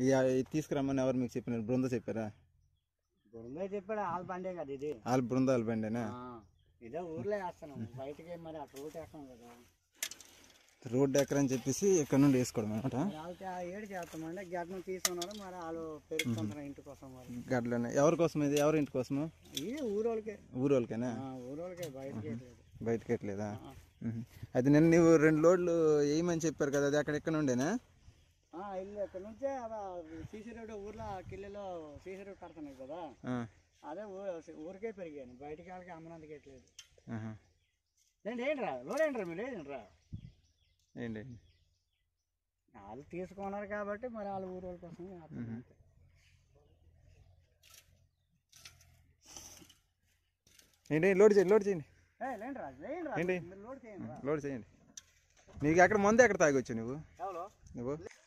ఇక ఇది తీసుకురమ్మని ఎవరు మీకు చెప్పినారు బృంద చెప్పారా గురుందే చెప్పాడు ఆల్ బండే కదా ఇది వాళ్ళ బృందాలు బండేనా ఆ, ఇదే ఊర్లో వేస్తున్నాం బయటకి మరి అక్కడ రూట్ వేస్తాం కదా రోడ్డు ఎక్కడ అని చెప్పేసి ఇక్కడ నుండి వేసుకోవడం అనమాట మరి వాళ్ళకి ఆ ఏడు చేస్తామంటే గడ్డను తీసుకున్నారు మరి వాళ్ళు పెరుగుతుంటారు ఇంటి కోసం మరి గడ్డలోనే ఎవరి కోసం ఇది ఎవరి ఇంటి కోసము ఇది ఊరోళ్ళకే ఊరోళ్ళకేనా ఆ, ఊరోళ్ళకే బయటకి లేదు బయటకి ఎట్లేదా అయితే నిన్న నువ్వు రెండు లోడ్లు వేయమని చెప్పారు కదా అది అక్కడ ఎక్కడ నుండేనా ఇల్లు ఇక్కడ నుంచే సీసీ రోడ్డు ఊర్లో కిల్లెలో సీసీ రోడ్డు కడుతున్నాయి కదా ఆ, అదే ఊ- ఊరికే పెరిగాను బయటికి వాళ్ళకి అమ్మనందుకు ఎట్లేదు ఆహా. ఏంటి ఏంట్రా లోడ్ ఏంట్రా మీరు ఏంట్రా ఏంటి వాళ్ళు తీసుకున్నారు కాబట్టి మరి వాళ్ళ ఊరు వాళ్ళ కోసం వేస్తున్నాం అంతే. ఏంటి లోడ్ చేయండి లోడ్ చేయండి ఏ లేండిరా లేండిరా ఏంటి? మీరు లోడ్ చేయండి రా లోడ్ చేయండి నీకు ఎక్కడ ముందే ఎక్కడ తాగొచ్చు నువ్వు ఎవరు నువ్వు